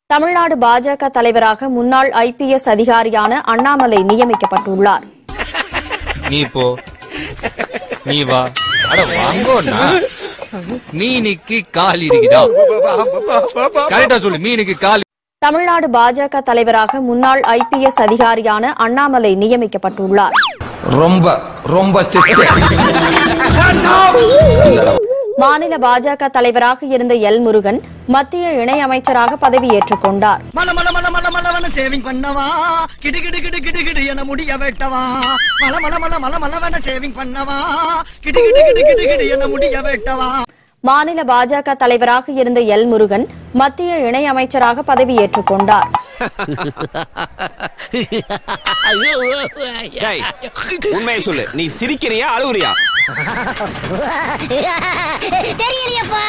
தமிழ்நாடு பாஜக தலைவராக முன்னாள் ஐபிஎஸ் அதிகாரியான அண்ணாமலை நியமிக்கப்பட்டுள்ளார் நீ போ நீ வா அட வாங்கோண்ணா மீனுக்கு கால் இருக்குதா கரெக்டா சொல்லு மீனுக்கு கால் தமிழ்நாடு பாஜக தலைவராக முன்னாள் ஐபிஎஸ் அதிகாரியான அண்ணாமலை நியமிக்கப்பட்டுள்ளார் ரொம்ப ரொம்ப மாநில பாஜக தலைவராக இருந்த எல் முருகன் மத்திய இணையமைச்சராக பதவியேற்றுக் கொண்டார் மல மல மல மல மலவன சேவிங் பண்ணவா கிடு கிடு கிடு கிடு கிடு என முடிய வெட்டவா மல மல மல மல மலவன சேவிங் பண்ணவா கிடு கிடு கிடு கிடு கிடு என முடிய வெட்டவா மாநில பாஜக தலைவராக இருந்த எல் முருகன் மத்திய இணையமைச்சராக பதவியேற்றுக் கொண்டார் டேய், உண்மையை சொல்லு நீ சிரிக்கிறியா அழுகுறியா தெரியலையப்பா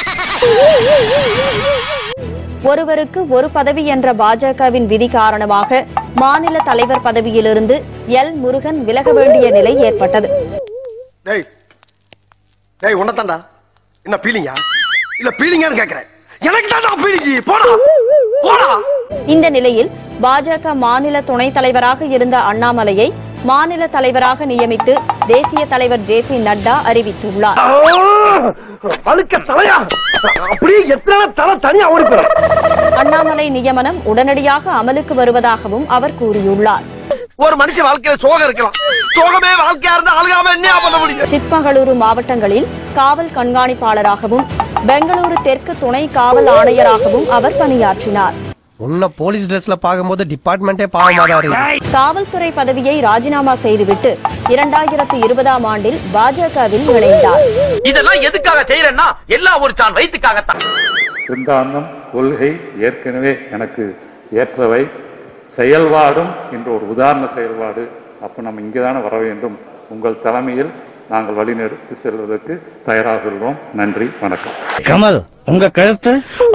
ஒருவருக்கு ஒரு பதவி என்ற பாஜகவின் விதி காரணமாக மாநில தலைவர் பதவியிலிருந்து எல் முருகன் விலக வேண்டிய நிலை ஏற்பட்டது டேய் டேய் உன்னதாண்டா என்ன பீலிங்கா இல்ல பீலிங்கான்னு கேக்குறேன் எனக்கு தான்டா பீலிங்கி போடா போடா இந்த நிலையில் பாஜக மாநில துணைத் தலைவராக இருந்த அண்ணாமலையை மாநில தலைவராக நியமித்து தேசிய தலைவர் ஜே பி நட்டா அறிவித்துள்ளார் வழுக்க தலையா அப்படியே எத்தனை தலை தனியா ஓடி போறேன் அண்ணாமலை நியமனம் உடனடியாக அமலுக்கு வருவதாகவும் அவர் கூறியுள்ளார் ஒரு மனுஷன் வாழ்க்கையில சோகம் இருக்கலாம் சோகமே வாழ்க்கையா இருந்தா அழுகாம என்ன பண்ண முடியும் சித்மகளூரு மாவட்டங்களில் காவல் கண்காணிப்பாளராகவும் பெங்களூரு தெற்கு துணை காவல் ஆணையராகவும் அவர் பணியாற்றினார் உன்னை போலீஸ் ட்ரெஸ்ல பாக்கும்போது டிபார்ட்மெண்டே பாவமா தான் இருக்கு காவல்துறை பதவியை ராஜினாமா செய்துவிட்டு இரண்டாயிரத்து இருபதாம் ஆண்டில் பாஜகவில் இணைந்தார் இதெல்லாம் எதுக்காக செய்யறேன்னா எல்லாம் ஒரு சான் வயிற்றுக்காகத்தான் சிந்தாந்தம் கொள்கை ஏற்கனவே எனக்கு ஏற்றவை செயல்பாடும் என்ற ஒரு உதாரண செயல்பாடு அப்போ நம்ம இங்கே தானே வர வேண்டும் உங்கள் தலைமையில் நாங்கள் வழிநடத்தி செல்வதற்கு தயாராக உள்ளோம் நன்றி வணக்கம் கமல் உங்க கருத்து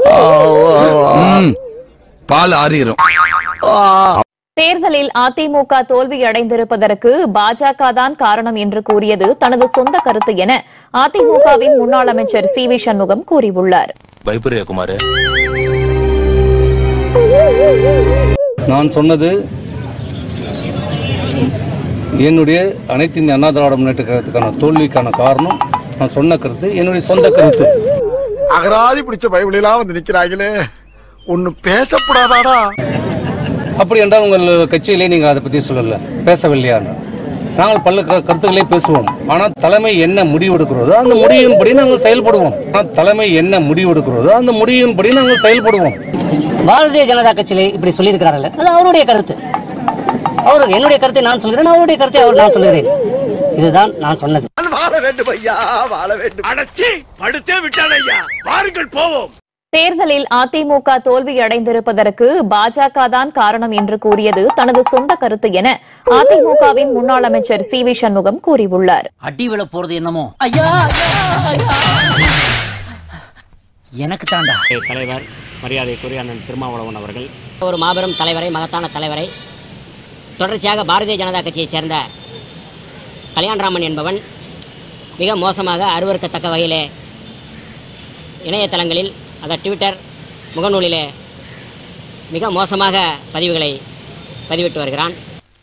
பால் ஆறிரும் தேர்தலில் அதிமுக தோல்வியடைந்திருப்பதற்கு பாஜக தான் காரணம் என்று கூறியது தனது சொந்த கருத்து என அதிமுகவின் முன்னாள் அமைச்சர் சி வி சண்முகம் கூறியுள்ளார் பயப்படுறியா குமார் நான் சொன்னது என்னுடைய அனைத்து இந்திய அண்ணா திராவிட முன்னேற்ற கழகத்துக்கான தோல்விக்கான காரணம் நான் சொன்ன கருத்து என்னுடைய சொந்த கருத்து அகராதி பிடிச்ச பைபிளெல்லாம் வந்து நிக்கிறாங்களே ஒண்ணு பேசக்கூடாதாடா அப்படி என்றால் உங்கள் கட்சியிலே நீங்க அதை பத்தி சொல்லல பேசவில்லையா நாங்கள் பல க- கருத்துக்களை பேசுவோம் ஆனால் தலைமை என்ன முடிவெடுக்கிறதோ அந்த முடிவின்படி நாங்கள் செயல்படுவோம் ஆனால் தலைமை என்ன முடிவெடுக்கிறதோ அந்த முடிவின்படி நாங்கள் செயல்படுவோம் பாரதிய ஜனதா கட்சியில இப்படி சொல்லியிருக்கிறார்கள் அது அவருடைய கருத்து அவர் என்னுடைய கருத்தை நான் சொல்கிறேன் அவருடைய கருத்தை அவர் நான் சொல்கிறேன் இதுதான் நான் சொன்னது வாழ வேண்டும் ஐயா வாழ வேண்டும் அடச்சி படுத்தே விட்டான் ஐயா வாருங்கள் போவோம் தேர்தலில் அதிமுக தோல்வியடைந்திருப்பதற்கு பாஜக தான் காரணம் என்று கூறியது தனது சொந்த கருத்து என அதிமுகவின் முன்னாள் அமைச்சர் சி வி சண்முகம் கூறியுள்ளார் அடி விழ போறது என்னமோ ஐயா எனக்கு தாண்டா தலைவர் மரியாதைக்குரிய அண்ணன் திருமாவளவன் அவர்கள் ஒரு மாபெரும் தலைவரை மகத்தான தலைவரை தொடர்ச்சியாக பாரதிய ஜனதா கட்சியைச் சேர்ந்த கல்யாண்ராமன் என்பவன் மிக மோசமாக அருவருக்கத்தக்க வகையிலே இணையதளங்களில் அதாவது ட்விட்டர் முகநூலிலே மிக மோசமாக பதிவுகளை பதிவிட்டு வருகிறான்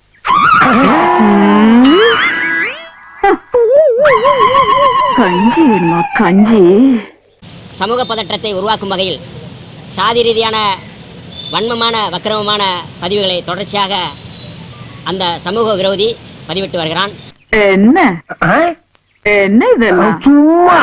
கஞ்சி வேணுமா கஞ்சி சமூக பதற்றத்தை உருவாக்கும் வகையில் சாதி ரீதியான வன்மமான வக்கிரமமான பதிவுகளை தொடர்ச்சியாக அந்த சமூக விரோதி பதிவிட்டு வருகிறான் என்ன என்ன இதெல்லாம் சும்மா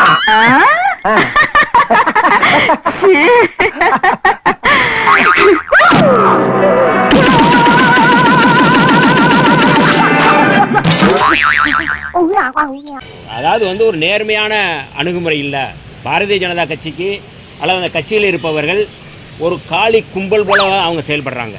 அதாவது வந்து ஒரு நேர்மையான அணுகுமுறை இல்லை பாரதிய ஜனதா கட்சிக்கு அல்லது அந்த கட்சியில் இருப்பவர்கள் ஒரு காளி கும்பல் போல அவங்க செயல்படுறாங்க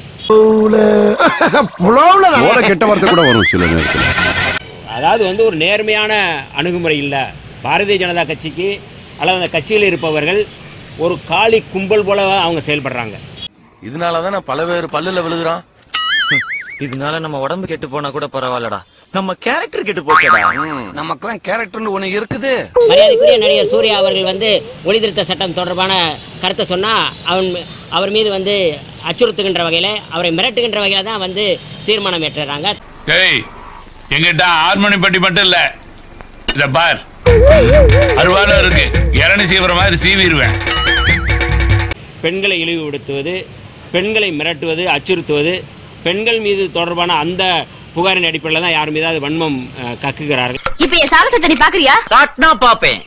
ஓட கெட்ட வார்த்தை கூட வரும் சில நேரத்தில் அதாவது வந்து ஒரு நேர்மையான அணுகுமுறை இல்லை பாரதிய ஜனதா கட்சிக்கு அல்லது அந்த கட்சியில் இருப்பவர்கள் ஒரு காளி கும்பல் போல அவங்க செயல்படுறாங்க இதனாலதான் நான் பல பேர் பல்லுல விழுகிறான் இதனால நம்ம உடம்பு கெட்டு போனா கூட பரவாயில்லடா நம்ம கேரக்டர் கெட்டு போச்சடா நமக்கெல்லாம் கேரக்டர்னு ஒண்ணு இருக்குது மரியாதைக்குரிய நடிகர் சூர்யா அவர்கள் வந்து ஒளி திருத்த சட்டம் தொடர்பான கருத்தை சொன்னால் அவன் அவர் மீது வந்து அச்சுறுத்துகின்ற வகையில் அவரை மிரட்டுகின்ற வகையில் தான் வந்து தீர்மானம் ஏற்றுறாங்க டேய் எங்கிட்ட ஆர்மணிப்பட்டி மட்டும் இல்ல இத பார் அருவாலும் இருக்கு இரணி சீவிர மாதிரி சீவிடுவேன் பெண்களை இழிவுபடுத்துவது பெண்களை மிரட்டுவது அச்சுறுத்துவது பெண்கள் மீது தொடர்பான அந்த புகாரின் அடிப்படையில் தான் யார் மீதாவது வன்மம் அஹ், கக்குகிறார்கள் இப்ப என் சாகசத்தை நீ பாக்குறியா காட்டினா பாப்பேன்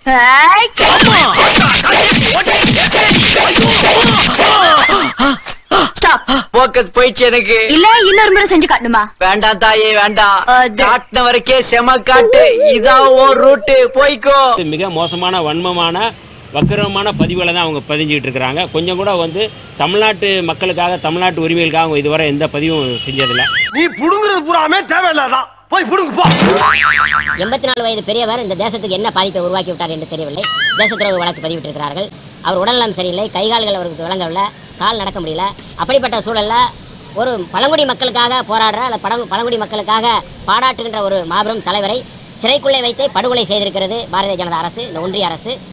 ஸ்டாப் போக்கஸ் போயிடுச்சு எனக்கு இல்ல இன்னொரு முறை செஞ்சு காட்டணுமா வேண்டாம் தாயே வேண்டாம் காட்டின வரைக்கே செம காட்டு இதான் ஓ ரூட்டு போய்க்கோ இது மிக மோசமான வன்மமான வக்கிரமான பதிவுகளை தான் அவங்க பதிஞ்சுக்கிட்டு இருக்கிறாங்க கொஞ்சம் கூட வந்து தமிழ்நாட்டு மக்களுக்காக தமிழ்நாட்டு உரிமைகளுக்காக அவங்க இதுவரை எந்த பதிவும் செஞ்சதில்லை நீ புடுங்குறது பூராமே தேவையில்லாதான் போய் புடுங்க போ எண்பத்தி நாலு வயது பெரியவர் இந்த தேசத்துக்கு என்ன பாதிப்பை உருவாக்கி விட்டார் என்று தெரியவில்லை தேச துரோக வழக்கு பதிவிட்டிருக்கிறார்கள் அவர் உடல்நலம் சரியில்லை கை கால்கள் அவருக்கு விளங்கவில்லை கால் நடக்க முடியல அப்படிப்பட்ட சூழல்ல ஒரு பழங்குடி மக்களுக்காக போராடுற அல்ல பழ பழங்குடி மக்களுக்காக பாராட்டுகின்ற ஒரு மாபெரும் தலைவரை சிறைக்குள்ளே வைத்தே படுகொலை செய்திருக்கிறது பாரதிய ஜனதா அரசு இந்த ஒன்றிய அரசு